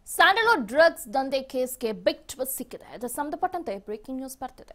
Sandalwood drugs ದಂಧೆ ಕೇಸ್ಗೆ big twist ಸಿಕ್ಕಿದೆ ಇದು ಸಂಬಂಧಪಟ್ಟಂತೆ ಬ್ರೇಕಿಂಗ್ ನ್ಯೂಸ್ ಬರ್ತಿದೆ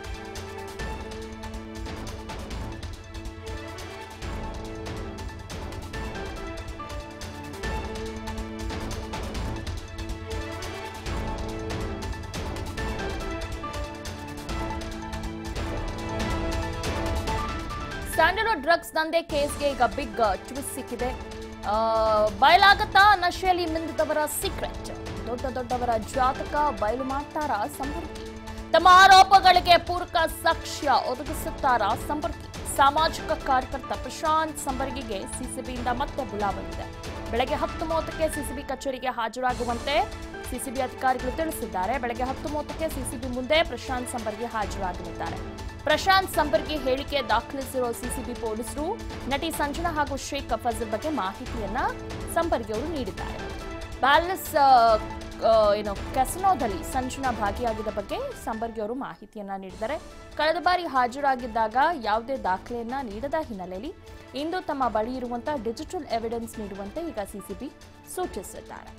ಸ್ಯಾಂಡಲ್ವುಡ್ ಡ್ರಗ್ಸ್ ದಂಧೆ ಕೇಸ್ಗೆ ಈಗ ಬಿಗ್ ಟ್ವಿಸ್ಟ್ ಸಿಕ್ಕಿದೆ ಆ, ಬಯಲಾಗತ್ತಾ ನಶೆಯಲ್ಲಿ ಮಿಂದಿದವರ ಸೀಕ್ರೆಟ್ ದೊಡ್ಡ ದೊಡ್ಡವರ ಜಾತಕ ಬಯಲು ಮಾಡ್ತಾರಾ ಸಂಪರ್ಕಿ ತಮ್ಮ ಆರೋಪಗಳಿಗೆ ಪೂರಕ ಸಾಕ್ಷ್ಯ ಒದಗಿಸುತ್ತಾರಾ ಸಂಪರ್ಕಿ ಸಾಮಾಜಿಕ ಕಾರ್ಯಕರ್ತ ಪ್ರಶಾಂತ್ ಸಂಬರ್ಗಿಗೆ ಸಿಸಿಬಿಯಿಂದ ಮತ್ತೆ ಬುಲಾ ಬಂದಿದೆ ಬೆಳಗ್ಗೆ ಹತ್ತು ಮೂವತ್ತಕ್ಕೆ ಸಿಸಿಬಿ ಕಚೇರಿಗೆ ಹಾಜರಾಗುವಂತೆ ಸಿಸಿಬಿ ಅಧಿಕಾರಿಗಳು ತಿಳಿಸಿದ್ದಾರೆ ಬೆಳಗ್ಗೆ ಹತ್ತು ಮೂವತ್ತಕ್ಕೆ ಸಿಸಿಬಿ ಮುಂದೆ ಪ್ರಶಾಂತ್ ಸಂಬರ್ಗಿ ಹಾಜರಾಗಲಿದ್ದಾರೆ ಪ್ರಶಾಂತ್ ಸಂಬರ್ಗಿ ಹೇಳಿಕೆ ದಾಖಲಿಸಿರುವ ಸಿಸಿಬಿ ಪೊಲೀಸರು ನಟಿ ಸಂಜನಾ ಹಾಗೂ ಶೇಖ್ ಫಜಲ್ ಬಗ್ಗೆ ಮಾಹಿತಿಯನ್ನ ಸಂಬರ್ಗಿ ಅವರು ನೀಡಿದ್ದಾರೆ ಪ್ಯಾಲೇಸ್ ಆ, ಆ, ಏನು ಕೆಸನೋದಲ್ಲಿ ಸಂಜನಾ ಭಾಗಿಯಾಗಿದ್ದ ಬಗ್ಗೆ ಸಂಬರ್ಗಿ ಅವರು ಮಾಹಿತಿಯನ್ನ ನೀಡಿದ್ದಾರೆ ಕಳೆದ ಬಾರಿ ಹಾಜರಾಗಿದ್ದಾಗ ಯಾವುದೇ ದಾಖಲೆಯನ್ನ ನೀಡದ ಹಿನ್ನೆಲೆಯಲ್ಲಿ ಇಂದು ತಮ್ಮ ಬಳಿ ಇರುವಂತಹ ಡಿಜಿಟಲ್ ಎವಿಡೆನ್ಸ್ ನೀಡುವಂತೆ ಈಗ ಸಿಸಿಬಿ ಸೂಚಿಸಿದ್ದಾರೆ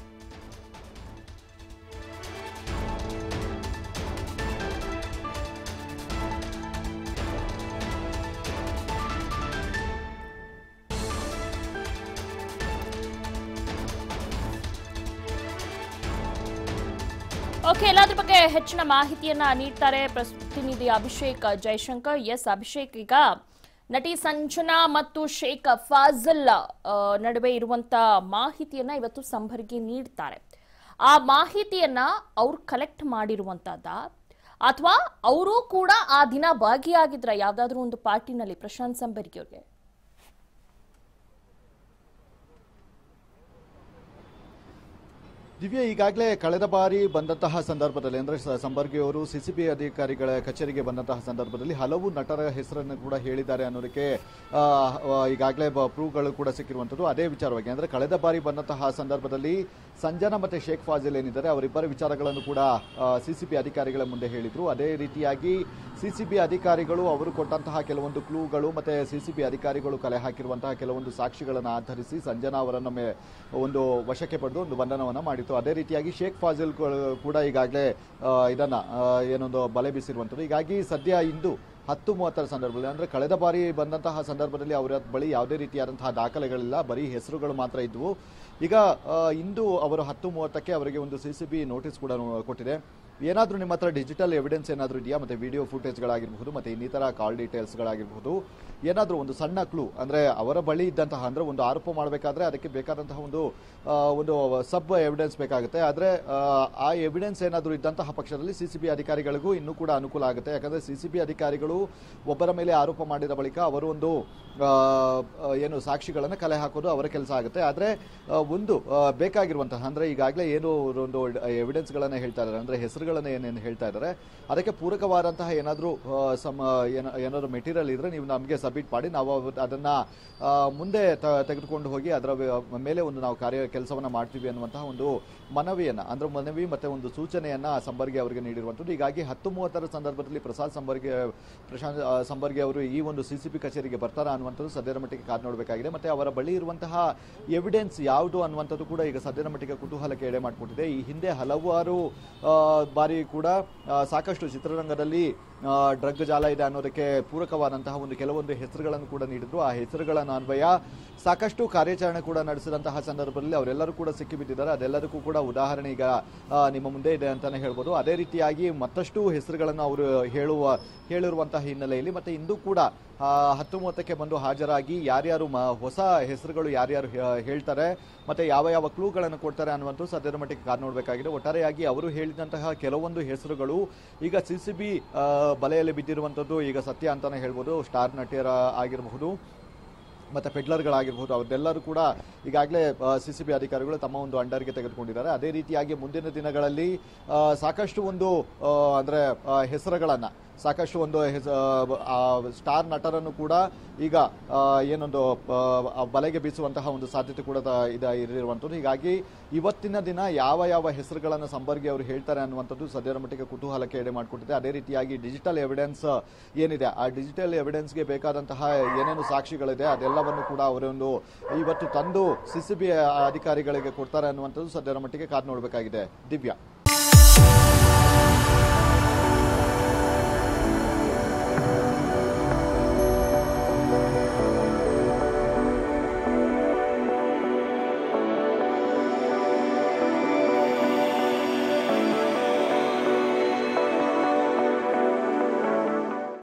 ಓಕೆ ಎಲ್ಲದ್ರ ಬಗ್ಗೆ ಹೆಚ್ಚಿನ ಮಾಹಿತಿಯನ್ನ ನೀಡ್ತಾರೆ ಪ್ರತಿನಿಧಿ ಅಭಿಷೇಕ್ ಜೈಶಂಕರ್ ಎಸ್ ಅಭಿಷೇಕ್ ಈಗ ನಟಿ ಸಂಜನಾ ಮತ್ತು ಶೇಖ್ ಫಾಜಲ್ ಆ, ನಡುವೆ ಇರುವಂತ ಮಾಹಿತಿಯನ್ನ ಇವತ್ತು ಸಂಭರ್ಗಿ ನೀಡ್ತಾರೆ ಆ ಮಾಹಿತಿಯನ್ನ ಅವ್ರು ಕಲೆಕ್ಟ್ ಮಾಡಿರುವಂತದ್ದ ಅಥವಾ ಅವರು ಕೂಡ ಆ ದಿನ ಭಾಗಿಯಾಗಿದ್ರ ಯಾವ್ದಾದ್ರು ಒಂದು ಪಾರ್ಟಿನಲ್ಲಿ ಪ್ರಶಾಂತ್ ಸಂಬರ್ಗಿ ಅವ್ರಿಗೆ ದಿವ್ಯ ಈಗಾಗಲೇ ಕಳೆದ ಬಾರಿ ಬಂದಂತಹ ಸಂದರ್ಭದಲ್ಲಿ ಅಂದ್ರೆ ಸ- ಸಂಬರ್ಗಿ ಅವರು ಸಿಸಿಬಿ ಅಧಿಕಾರಿಗಳ ಕಚೇರಿಗೆ ಬಂದಂತಹ ಸಂದರ್ಭದಲ್ಲಿ ಹಲವು ನಟರ ಹೆಸರನ್ನು ಕೂಡ ಹೇಳಿದ್ದಾರೆ ಅನ್ನೋದಕ್ಕೆ ಆ, ಆ, ಈಗಾಗಲೇ ಬ- ಪ್ರೂವ್ಗಳು ಕೂಡ ಸಿಕ್ಕಿರುವಂಥದ್ದು ಅದೇ ವಿಚಾರವಾಗಿ ಅಂದ್ರೆ ಕಳೆದ ಬಾರಿ ಬಂದಂತಹ ಸಂದರ್ಭದಲ್ಲಿ ಸಂಜನಾ ಮತ್ತೆ ಶೇಖ್ ಫಾಜಿಲ್ ಏನಿದ್ದಾರೆ ಅವರಿಬ್ಬರ ವಿಚಾರಗಳನ್ನು ಕೂಡ ಸಿಸಿಬಿ ಅಧಿಕಾರಿಗಳ ಮುಂದೆ ಹೇಳಿದ್ರು ಅದೇ ರೀತಿಯಾಗಿ ಸಿಸಿಬಿ ಅಧಿಕಾರಿಗಳು ಅವರು ಕೊಟ್ಟಂತಹ ಕೆಲವೊಂದು ಕ್ಲೂಗಳು ಮತ್ತೆ ಸಿಸಿಬಿ ಅಧಿಕಾರಿಗಳು ಕಲೆ ಹಾಕಿರುವಂತಹ ಕೆಲವೊಂದು ಸಾಕ್ಷಿಗಳನ್ನು ಆಧರಿಸಿ ಸಂಜನಾ ಅವರನ್ನ ಮೇ- ಒಂದು ವಶಕ್ಕೆ ಪಡೆದು ಒಂದು ಬಂಧನವನ್ನ ಮಾಡಿತ್ತು ಅದೇ ರೀತಿಯಾಗಿ ಶೇಖ್ ಫಾಜಿಲ್ ಗಳು ಕೂಡ ಈಗಾಗಲೇ ಆ, ಇದನ್ನ ಆ, ಏನೊಂದು ಬಲೆ ಬೀಸಿರುವಂಥದ್ದು ಹೀಗಾಗಿ ಸದ್ಯ ಇಂದು ಹತ್ತು ಮೂವತ್ತರ ಸಂದರ್ಭದಲ್ಲಿ ಅಂದ್ರೆ ಕಳೆದ ಬಾರಿ ಬಂದಂತಹ ಸಂದರ್ಭದಲ್ಲಿ ಅವರ ಬಳಿ ಯಾವುದೇ ರೀತಿಯಾದಂತಹ ದಾಖಲೆಗಳಿಲ್ಲ ಬರೀ ಹೆಸರುಗಳು ಮಾತ್ರ ಇದ್ವು ಈಗ ಆ, ಇಂದು ಅವರು ಹತ್ತು ಮೂವತ್ತಕ್ಕೆ ಅವರಿಗೆ ಒಂದು ಸಿಸಿಬಿ ನೋಟಿಸ್ ಕೂಡ ನೋ- ಕೊಟ್ಟಿದೆ ಏನಾದರೂ ನಿಮ್ಮ ಹತ್ರ ಡಿಜಿಟಲ್ ಎವಿಡೆನ್ಸ್ ಏನಾದರೂ ಇದೆಯಾ ಮತ್ತೆ ವಿಡಿಯೋ ಫುಟೇಜ್ಗಳಾಗಿರಬಹುದು ಮತ್ತೆ ಇನ್ನಿತರ ಕಾಲ್ ಡೀಟೇಲ್ಸ್ಗಳಾಗಿರಬಹುದು ಏನಾದರೂ ಒಂದು ಸಣ್ಣ ಕ್ಲೂ ಅಂದ್ರೆ ಅವರ ಬಳಿ ಇದ್ದಂತಹ ಅಂದ್ರೆ ಒಂದು ಆರೋಪ ಮಾಡಬೇಕಾದ್ರೆ ಅದಕ್ಕೆ ಬೇಕಾದಂತಹ ಒಂದು ಆ, ಒಂದು ಸಬ್ ಎವಿಡೆನ್ಸ್ ಬೇಕಾಗುತ್ತೆ ಆದ್ರೆ ಆ, ಆ ಎವಿಡೆನ್ಸ್ ಏನಾದರೂ ಇದ್ದಂತಹ ಪಕ್ಷದಲ್ಲಿ ಸಿಸಿಬಿ ಅಧಿಕಾರಿಗಳಿಗೂ ಇನ್ನೂ ಕೂಡ ಅನುಕೂಲ ಆಗುತ್ತೆ ಯಾಕಂದ್ರೆ ಸಿಸಿಬಿ ಅಧಿಕಾರಿಗಳು ಒಬ್ಬರ ಮೇಲೆ ಆರೋಪ ಮಾಡಿದ ಬಳಿಕ ಅವರು ಒಂದು ಆ, ಆ, ಏನು ಸಾಕ್ಷಿಗಳನ್ನು ಕಲೆ ಹಾಕೋದು ಅವರ ಕೆಲಸ ಆಗುತ್ತೆ ಆದ್ರೆ ಆ, ಒಂದು ಆ, ಬೇಕಾಗಿರುವಂತಹ ಅಂದ್ರೆ ಈಗಾಗಲೇ ಏನು ಒಂದು ಎವಿಡೆನ್ಸ್ಗಳನ್ನ ಹೇಳ್ತಾ ಇದ್ದಾರೆ ಅಂದ್ರೆ ಹೆಸರುಗಳನ್ನ ಏನೇನು ಹೇಳ್ತಾ ಇದ್ದಾರೆ ಅದಕ್ಕೆ ಪೂರಕವಾದಂತಹ ಏನಾದರೂ ಸಮ ಏನ- ಏನಾದ್ರು ಮೆಟೀರಿಯಲ್ ಇದ್ರೆ ನೀವು ನಮಗೆ ಸಬ್ಮಿಟ್ ಮಾಡಿ ನಾವು ಅವತ್- ಅದನ್ನ ಆ, ಮುಂದೆ ತ- ತೆಗೆದುಕೊಂಡು ಹೋಗಿ ಅದರ ವೆ- ಮೇಲೆ ಒಂದು ನಾವು ಕಾರ್ಯ ಕೆಲಸವನ್ನ ಮಾಡ್ತೀವಿ ಅನ್ನುವಂತಹ ಒಂದು ಮನವಿಯನ್ನ ಅಂದ್ರೆ ಮನವಿ ಮತ್ತೆ ಒಂದು ಸೂಚನೆಯನ್ನ ಸಂಬರ್ಗಿ ಅವರಿಗೆ ನೀಡಿರುವಂಥದ್ದು ಹೀಗಾಗಿ ಹತ್ತು ಮೂವತ್ತರ ಸಂದರ್ಭದಲ್ಲಿ ಪ್ರಸಾದ್ ಸಂಬರ್ಗಿ ಪ್ರಶಾಂತ್ ಆ, ಸಂಬರ್ಗಿ ಅವರು ಈ ಒಂದು ಸಿಸಿಬಿ ಕಚೇರಿಗೆ ಬರ್ತಾರಾ ಅನ್ನುವಂಥದ್ದು ಸದ್ಯದ ಮಟ್ಟಿಗೆ ಕಾದು ನೋಡಬೇಕಾಗಿದೆ ಮತ್ತೆ ಅವರ ಬಳಿ ಇರುವಂತಹ ಎವಿಡೆನ್ಸ್ ಯಾವುದು ಅನ್ನುವಂಥದ್ದು ಕೂಡ ಈಗ ಸದ್ಯದ ಮಟ್ಟಿಗೆ ಕುತೂಹಲಕ್ಕೆ ಎಡೆ ಮಾಡಿಕೊಟ್ಟಿದೆ ಈ ಹಿಂದೆ ಹಲವಾರು ಆ, ಬಾರಿ ಕೂಡ ಆ, ಸಾಕಷ್ಟು ಚಿತ್ರರಂಗದಲ್ಲಿ ಡ್ರಗ್ ಜಾಲ ಇದೆ ಅನ್ನೋದಕ್ಕೆ ಪೂರಕವಾದಂತಹ ಒಂದು ಕೆಲವೊಂದು ಹೆಸರುಗಳನ್ನು ಕೂಡ ನೀಡಿದ್ರು ಆ ಹೆಸರುಗಳ ಅನ್ವಯ ಸಾಕಷ್ಟು ಕಾರ್ಯಾಚರಣೆ ಕೂಡ ನಡೆಸಿದಂತಹ ಸಂದರ್ಭದಲ್ಲಿ ಅವರೆಲ್ಲರೂ ಕೂಡ ಸಿಕ್ಕಿಬಿದ್ದಿದ್ದಾರೆ ಅದೆಲ್ಲದಕ್ಕೂ ಕೂಡ ಉದಾಹರಣೆ ಈಗ ಆ, ನಿಮ್ಮ ಮುಂದೆ ಇದೆ ಅಂತಾನೆ ಹೇಳ್ಬೋದು ಅದೇ ರೀತಿಯಾಗಿ ಮತ್ತಷ್ಟು ಹೆಸರುಗಳನ್ನು ಅವರು ಹೇಳುವ ಹೇಳಿರುವಂತಹ ಹಿನ್ನೆಲೆಯಲ್ಲಿ ಮತ್ತೆ ಇಂದು ಕೂಡ ಆ, ಹತ್ತು ಮೂವತ್ತಕ್ಕೆ ಬಂದು ಹಾಜರಾಗಿ ಯಾರ್ಯಾರು ಮ- ಹೊಸ ಹೆಸರುಗಳು ಯಾರ್ಯಾರು ಹೇ- ಹೇಳ್ತಾರೆ ಮತ್ತೆ ಯಾವ ಯಾವ ಕ್ಲೂಗಳನ್ನು ಕೊಡ್ತಾರೆ ಅನ್ನುವಂಥ ಸದ್ಯದ ಮಟ್ಟಿಗೆ ಕಾದು ನೋಡಬೇಕಾಗಿದೆ ಒಟ್ಟಾರೆಯಾಗಿ ಅವರು ಹೇಳಿದಂತಹ ಕೆಲವೊಂದು ಹೆಸರುಗಳು ಈಗ ಸಿ ಸಿ ಬಿ ಬಲೆಯಲ್ಲಿ ಬಿದ್ದಿರುವಂಥದ್ದು ಈಗ ಸತ್ಯ ಅಂತಾನೆ ಹೇಳ್ಬೋದು ಸ್ಟಾರ್ ನಟಿಯರ ಆಗಿರಬಹುದು ಮತ್ತೆ ಪೆಡ್ಲರ್ಗಳಾಗಿರ್ಬೋದು ಅವರೆಲ್ಲರೂ ಕೂಡ ಈಗಾಗಲೇ ಸಿ ಸಿ ಬಿ ಅಧಿಕಾರಿಗಳು ತಮ್ಮ ಒಂದು ಅಂಡರ್ಗೆ ತೆಗೆದುಕೊಂಡಿದ್ದಾರೆ ಅದೇ ರೀತಿಯಾಗಿ ಮುಂದಿನ ದಿನಗಳಲ್ಲಿ ಆ, ಸಾಕಷ್ಟು ಒಂದು ಆ, ಅಂದ್ರೆ ಆ, ಹೆಸರುಗಳನ್ನ ಸಾಕಷ್ಟು ಒಂದು ಹೆಸ- ಆ, ಸ್ಟಾರ್ ನಟರನ್ನು ಕೂಡ ಈಗ ಆ, ಏನೊಂದು ಆ, ಬಲೆಗೆ ಬೀಸುವಂತಹ ಒಂದು ಸಾಧ್ಯತೆ ಕೂಡ ತ- ಇದ ಇರುವಂಥದ್ದು ಹೀಗಾಗಿ ಇವತ್ತಿನ ದಿನ ಯಾವ ಯಾವ ಹೆಸರುಗಳನ್ನು ಸಂಬರ್ಗಿ ಅವರು ಹೇಳ್ತಾರೆ ಅನ್ನುವಂಥದ್ದು ಸದ್ಯದ ಮಟ್ಟಿಗೆ ಕುತೂಹಲಕ್ಕೆ ಎಡೆ ಮಾಡಿಕೊಟ್ಟಿದೆ ಅದೇ ರೀತಿಯಾಗಿ ಡಿಜಿಟಲ್ ಎವಿಡೆನ್ಸ್ ಏನಿದೆ ಆ ಡಿಜಿಟಲ್ ಎವಿಡೆನ್ಸ್ಗೆ ಬೇಕಾದಂತಹ ಏನೇನು ಸಾಕ್ಷಿಗಳಿದೆ ಅದೆಲ್ಲವನ್ನು ಕೂಡ ಅವರೊಂದು ಇವತ್ತು ತಂದು ಸಿಸಿಬಿ ಅಧಿಕಾರಿಗಳಿಗೆ ಕೊಡ್ತಾರೆ ಅನ್ನುವಂಥದ್ದು ಸದ್ಯದ ಮಟ್ಟಿಗೆ ಕಾದು ನೋಡಬೇಕಾಗಿದೆ ದಿವ್ಯಾ